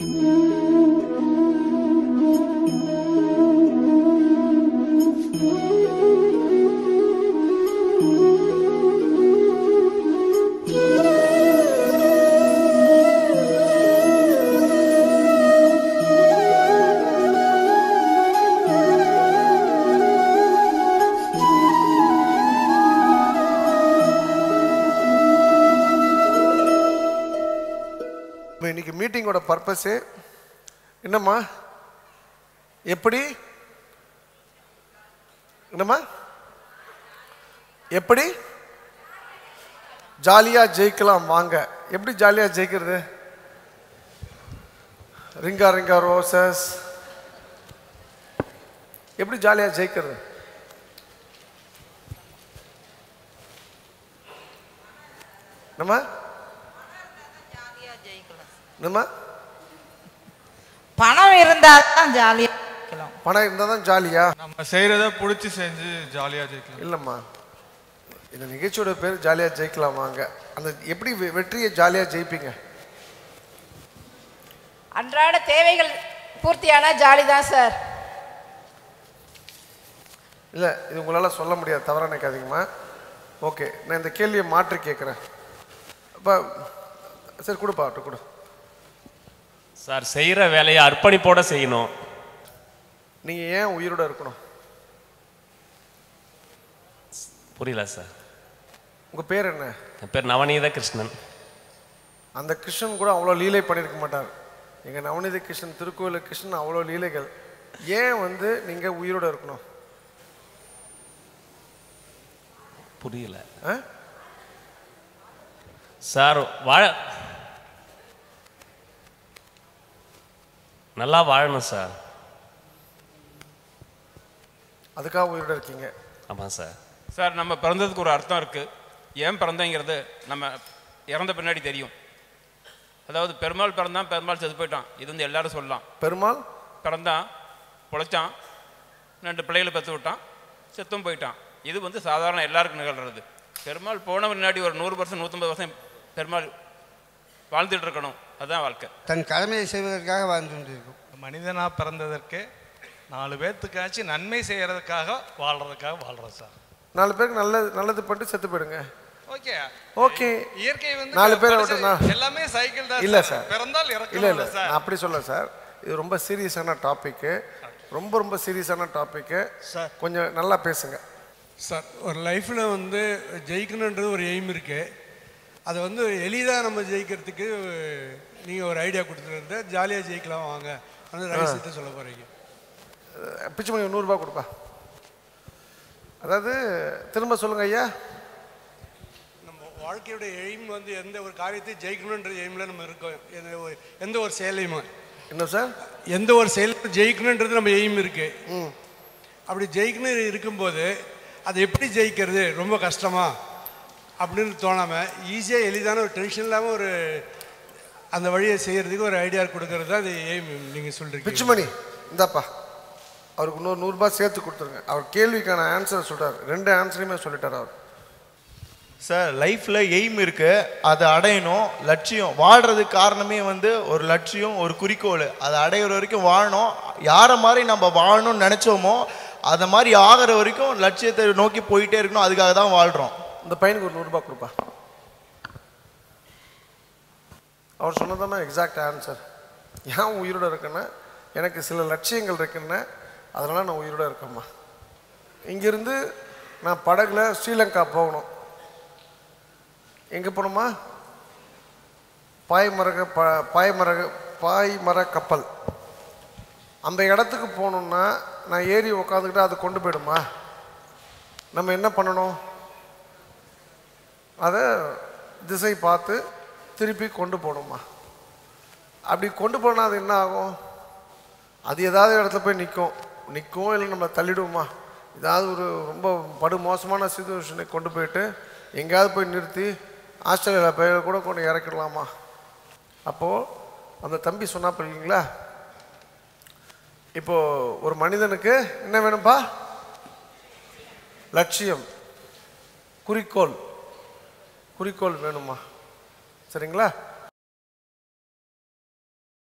இப்போ இன்னைக்கு மீட்டிங்கோட பர்பஸு என்னம்மா எப்படி என்னம்மா எப்படி ஜாலியாக ஜெயிக்கலாம் வாங்க எப்படி ஜாலியாக ஜெயிக்கிறது ரிங்கா ரிங்கா ரோசஸ் எப்படி ஜாலியாக ஜெயிக்கிறது என்னம்மா ஜாலியா ஜெயிக்கலாம் என்னம்மா பணம் இருந்தால் தான் ஜாலியா ஜெயிக்கலாம் பணம் இருந்தால் தான் ஜாலியா நம்ம செய்கிறத பிடிச்சி செஞ்சு ஜாலியாக ஜெயிக்கலாம் இல்லைம்மா இந்த நிகழ்ச்சியோட பேர் ஜாலியாக ஜெயிக்கலாம் வாங்க அந்த எப்படி வெ- வெற்றியை ஜாலியாக ஜெயிப்பீங்க அன்றாட தேவைகள் பூர்த்தியானா ஜாலி தான் சார் இல்லை இது உங்களால் சொல்ல முடியாது தவறாக நினைக்காதீங்கம்மா ஓகே நான் இந்த கேள்வியை மாற்றி கேட்குறேன் அப்போ சரி கொடுப்பா அவர்கிட்ட கொடு சார் செய்கிற வேலையை அர்ப்பணிப்போட செய்யணும் நீங்கள் ஏன் உயிரோட இருக்கணும் புரியல சார் உங்கள் பேர் என்ன என் பேர் நவநீத கிருஷ்ணன் அந்த கிருஷ்ணன் கூட அவ்வளோ லீலை பண்ணியிருக்க மாட்டார் எங்கள் நவநீத கிருஷ்ணன் திருக்கோயில் கிருஷ்ணன் அவ்வளோ லீலைகள் ஏன் வந்து நீங்கள் உயிரோட இருக்கணும் புரியல ஆ சார் வாழ நல்லா வாழணும் சார் அதுக்காக உயிரோட இருக்கீங்க ஆமாம் சார் சார் நம்ம பிறந்ததுக்கு ஒரு அர்த்தம் இருக்குது ஏன் பிறந்தேங்கிறது நம்ம இறந்த பின்னாடி தெரியும் அதாவது பெருமாள் பிறந்தான் பெருமாள் செத்து போயிட்டான் இது வந்து எல்லாரும் சொல்லலாம் பெருமாள் பிறந்தான் பொழைச்சான் ரெண்டு பிள்ளைகளை பெற்று விட்டான் செத்தும் போயிட்டான் இது வந்து சாதாரண எல்லாருக்கும் நிகழ்கிறது பெருமாள் போன முன்னாடி ஒரு நூறு வருஷம் நூற்றம்பது வருஷம் பெருமாள் வாழ்ந்துட்டு இருக்கணும் அதுதான் வாழ்க்கை தன் கடமையை செய்வதற்காக வாழ்ந்து கொண்டிருக்கும் மனிதனாக பிறந்ததற்கு நாலு பேர்த்துக்காச்சும் நன்மை செய்கிறதுக்காக வாழ்கிறதுக்காக வாழ்கிறோம் சார் நாலு பேருக்கு நல்லது நல்லது பண்ணிட்டு செத்து போயிடுங்க ஓகே ஓகே இயற்கை வந்து நாலு பேரை பரிசு- விட்டுனா எல்லாமே சைக்கிள் தான் இல்லை சார். சார் பிறந்தால் இல்லை இறக்கணும் இல்லை இல்லை சார் நான் அப்படி சொல்ல சார் இது ரொம்ப சீரியஸான டாப்பிக்கு ரொம்ப ரொம்ப சீரியஸான டாப்பிக்கு சார். கொஞ்சம் நல்லா பேசுங்க சார் ஒரு லைஃப்பில் வந்து ஜெயிக்கணுன்றது ஒரு எய்ம் இருக்குது அதை வந்து எளிதாக நம்ம ஜெயிக்கிறதுக்கு நீங்கள் ஒரு ஐடியா கொடுத்துருந்த ஜாலியாக ஜெயிக்கலாம் வாங்க அந்த ரகசியத்தை சொல்ல போகிறீங்க பிச்சுமணி நூறுரூபா கொடுப்பா அதாவது திரும்ப சொல்லுங்க ஐயா நம்ம வாழ்க்கையோட எய்ம் வந்து எந்த ஒரு காரியத்தையும் ஜெயிக்கணுன்ற எய்மில் நம்ம இருக்கோம் எந்த ஒரு எந்த ஒரு செயலையுமே என்ன சார் எந்த ஒரு செயலும் ஜெயிக்கணுன்றது நம்ம எய்ம் இருக்கு அப்படி ஜெயிக்கணும் இருக்கும்போது அதை எப்படி ஜெயிக்கிறது ரொம்ப கஷ்டமா அப்படின்னு தோணாமல் ஈஸியாக எளிதான ஒரு டென்ஷன் இல்லாமல் ஒரு அந்த வழியை செய்யறதுக்கு ஒரு ஐடியா கொடுக்கறது தான் அது எய்ம் நீங்கள் சொல்றீங்க பிச்சுமணி இந்தாப்பா அவருக்கு இன்னொரு நூறுரூபா சேர்த்து கொடுத்துருங்க அவர் கேள்விக்கான ஆன்சர் சொல்றாரு ரெண்டு ஆன்சரையுமே சொல்லிட்டார் அவர் சார் லைஃப்பில் எய்ம் இருக்கு அதை அடையணும் லட்சியம் வாழ்றதுக்கு காரணமே வந்து ஒரு லட்சியம் ஒரு குறிக்கோள் அதை அடையிற வரைக்கும் வாழணும் யாரை மாதிரி நம்ம வாழணும்னு நினச்சோமோ அதை மாதிரி ஆகிற வரைக்கும் லட்சியத்தை நோக்கி போயிட்டே இருக்கணும் அதுக்காக தான் வாழ்கிறோம் இந்த பையனுக்கு ஒரு நூறுரூபா கொடுப்பா அவர் சொன்னதானே எக்ஸாக்ட் ஆன்சர் ஏன் உயிரோட இருக்கேன்னா எனக்கு சில லட்சியங்கள் இருக்குன்னு அதனால் நான் உயிரோட இருக்கேம்மா இங்கேருந்து நான் படகுல ஸ்ரீலங்கா போகணும் எங்கே போகணுமா பாய்மரக ப பாய்மரக பாய்மர கப்பல் அந்த இடத்துக்கு போகணுன்னா நான் ஏறி உக்காந்துக்கிட்டு அது கொண்டு போயிடுமா நம்ம என்ன பண்ணணும் அதை திசை பார்த்து திருப்பி கொண்டு போகணுமா அப்படி கொண்டு போனால் அது என்ன ஆகும் அது ஏதாவது இடத்துல போய் நிற்கும் நிற்கும் இல்லை நம்ம தள்ளிடுவோமா ஏதாவது ஒரு ரொம்ப படு மோசமான சுச்சுவேஷனை கொண்டு போயிட்டு எங்கேயாவது போய் நிறுத்தி ஆஸ்திரேலியாவில் போய் கூட கொண்டு இறக்கிடலாமா அப்போது அந்த தம்பி சொன்னாப்ப இல்லைங்களா இப்போது ஒரு மனிதனுக்கு என்ன வேணும்ப்பா லட்சியம் குறிக்கோள் குறிக்கோள் வேணுமா சரிங்களா